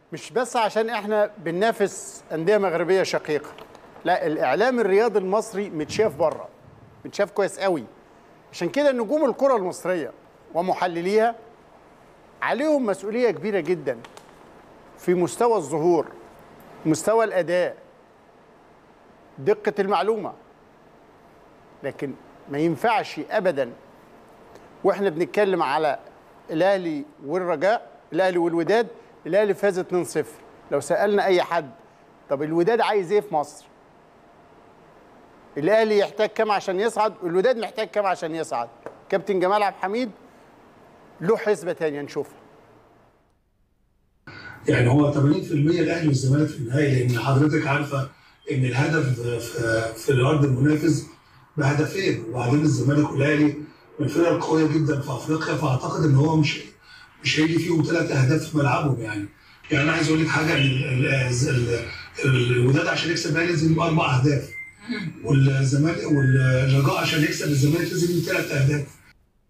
مش بس عشان احنا بننافس انديه مغربيه شقيقه لا الاعلام الرياضي المصري متشاف بره متشاف كويس قوي عشان كده نجوم الكره المصريه ومحلليها عليهم مسؤوليه كبيره جدا في مستوى الظهور مستوى الاداء دقه المعلومه لكن ما ينفعش ابدا واحنا بنتكلم على الاهلي والرجاء الاهلي والوداد الاهلي فاز 2-0 لو سالنا اي حد طب الوداد عايز ايه في مصر الاهلي يحتاج كام عشان يصعد الوداد محتاج كام عشان يصعد كابتن جمال عبد الحميد له حسبه ثانيه نشوفها يعني هو 80% الاهلي والزمالك في النهائي لان حضرتك عارفه ان الهدف في, في الارض المنافس بهدفين وبعدين الزمالك والاهلي من الفرق القويه جدا في افريقيا فاعتقد ان هو مش مش هيجي فيهم ثلاث اهداف في ملعبهم يعني يعني انا عايز اقول لك حاجه ان ال- ال- ال- الوداد عشان يكسب الاهلي لازم يبقى اربع اهداف والزمالك والرجاء عشان يكسب الزمالك لازم يبقى ثلاث اهداف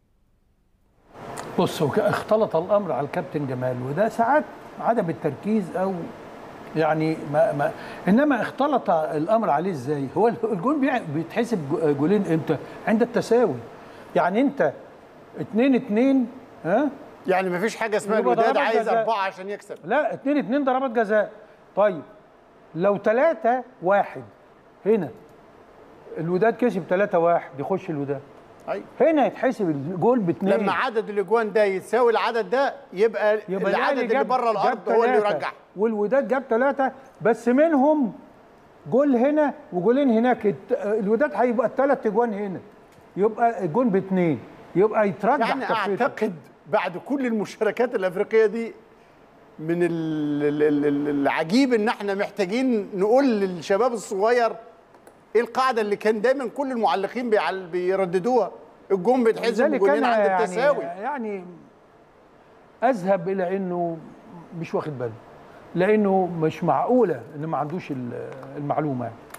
بص هو اختلط الامر على الكابتن جمال وده ساعات عدم التركيز او يعني ما ما انما اختلط الامر عليه ازاي؟ هو الجول بيع- بيتحسب جو- جولين امتى؟ عند التساوي يعني انت 2 2 ها يعني ما فيش حاجه اسمها يبقى الوداد ضربات عايز جزاء. اربعه عشان يكسب لا 2 2 ضربات جزاء طيب لو 3 1 هنا الوداد كسب 3 1 يخش الوداد أيوة. هنا يتحسب الجول باثنين لما عدد الاجوان ده يساوي العدد ده يبقى, يبقى العدد الأهلي اللي جاب- بره الارض جاب هو اللي تلاتة، يرجح والوداد جاب ثلاثة بس منهم جول هنا وجولين هناك الت- الوداد هيبقى الثلاث اجوان هنا يبقى الجون باثنين يبقى يترجح يعني كفته. اعتقد بعد كل المشاركات الافريقيه دي من ال- ال- ال- ال- العجيب ان احنا محتاجين نقول للشباب الصغير ايه القاعده اللي كان دايما كل المعلقين بيعل- بيرددوها الجون بيتحسب لذلك جولين أنا عند يعني التساوي يعني اذهب الى انه مش واخد باله لانه مش معقوله ان ما عندوش ال- المعلومه يعني